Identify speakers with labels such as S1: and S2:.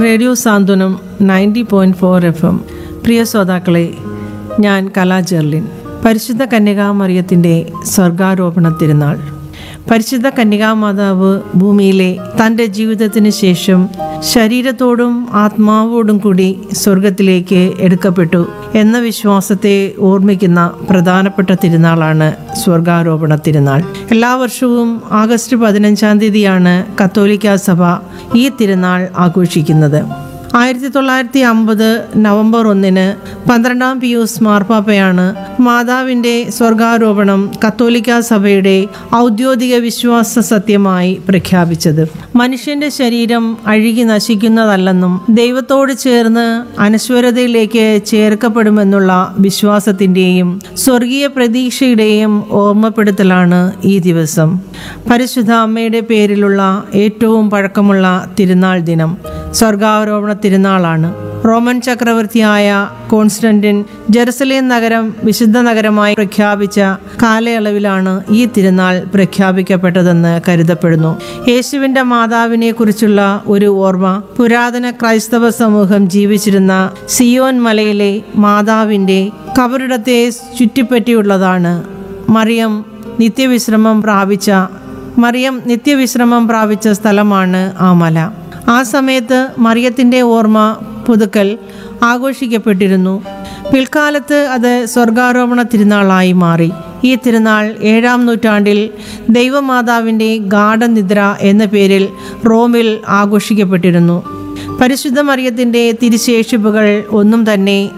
S1: radio Santhwanam ninety point four FM എം പ്രിയ ശ്രോതാക്കളെ ഞാൻ കലാ ജെർലിൻ പരിശുദ്ധ കന്യകാമറിയത്തിൻ്റെ സ്വർഗാരോപണ തിരുനാൾ പരിശുദ്ധ കന്യകാമാതാവ് ഭൂമിയിലെ തൻ്റെ ജീവിതത്തിന് ശേഷം ശരീരത്തോടും ആത്മാവോടും കൂടി സ്വർഗത്തിലേക്ക് എടുക്കപ്പെട്ടു എന്ന വിശ്വാസത്തെ ഓർമ്മിക്കുന്ന പ്രധാനപ്പെട്ട തിരുനാളാണ് സ്വർഗാരോപണ തിരുനാൾ എല്ലാ വർഷവും ആഗസ്റ്റ് പതിനഞ്ചാം തീയതിയാണ് കത്തോലിക്ക സഭ ഈ തിരുനാൾ ആഘോഷിക്കുന്നത് ആയിരത്തി തൊള്ളായിരത്തി അമ്പത് നവംബർ ഒന്നിന് പന്ത്രണ്ടാം പിയൂസ് മാർപ്പാപ്പയാണ് മാതാവിൻ്റെ സ്വർഗാരോപണം കത്തോലിക്ക സഭയുടെ ഔദ്യോഗിക വിശ്വാസ സത്യമായി പ്രഖ്യാപിച്ചത് മനുഷ്യന്റെ ശരീരം അഴുകി നശിക്കുന്നതല്ലെന്നും ദൈവത്തോട് ചേർന്ന് അനശ്വരതയിലേക്ക് ചേർക്കപ്പെടുമെന്നുള്ള വിശ്വാസത്തിൻ്റെയും സ്വർഗീയ പ്രതീക്ഷയുടെയും ഓർമ്മപ്പെടുത്തലാണ് ഈ ദിവസം പരിശുദ്ധ അമ്മയുടെ പേരിലുള്ള ഏറ്റവും പഴക്കമുള്ള തിരുനാൾ ദിനം സ്വർഗാരോപണ തിരുനാളാണ് റോമൻ ചക്രവർത്തിയായ കോൺസ്റ്റന്റിൻ ജെറുസലേം നഗരം വിശുദ്ധ നഗരമായി പ്രഖ്യാപിച്ച കാലയളവിലാണ് ഈ തിരുനാൾ പ്രഖ്യാപിക്കപ്പെട്ടതെന്ന് കരുതപ്പെടുന്നു യേശുവിന്റെ മാതാവിനെ കുറിച്ചുള്ള ഒരു ഓർമ്മ പുരാതന ക്രൈസ്തവ സമൂഹം ജീവിച്ചിരുന്ന സിയോൻ മലയിലെ മാതാവിന്റെ കബറിടത്തെ ചുറ്റിപ്പറ്റിയുള്ളതാണ് മറിയം നിത്യവിശ്രമം പ്രാപിച്ച മറിയം നിത്യവിശ്രമം പ്രാപിച്ച സ്ഥലമാണ് ആ മല ആ സമയത്ത് മറിയത്തിൻ്റെ ഓർമ്മ പുതുക്കൽ ആഘോഷിക്കപ്പെട്ടിരുന്നു പിൽക്കാലത്ത് അത് സ്വർഗാരോപണ തിരുനാളായി മാറി ഈ തിരുനാൾ ഏഴാം നൂറ്റാണ്ടിൽ ദൈവമാതാവിൻ്റെ ഗാഠനിദ്ര എന്ന പേരിൽ റോമിൽ ആഘോഷിക്കപ്പെട്ടിരുന്നു പരിശുദ്ധ മറിയത്തിൻ്റെ തിരുശേഷിപ്പുകൾ ഒന്നും തന്നെ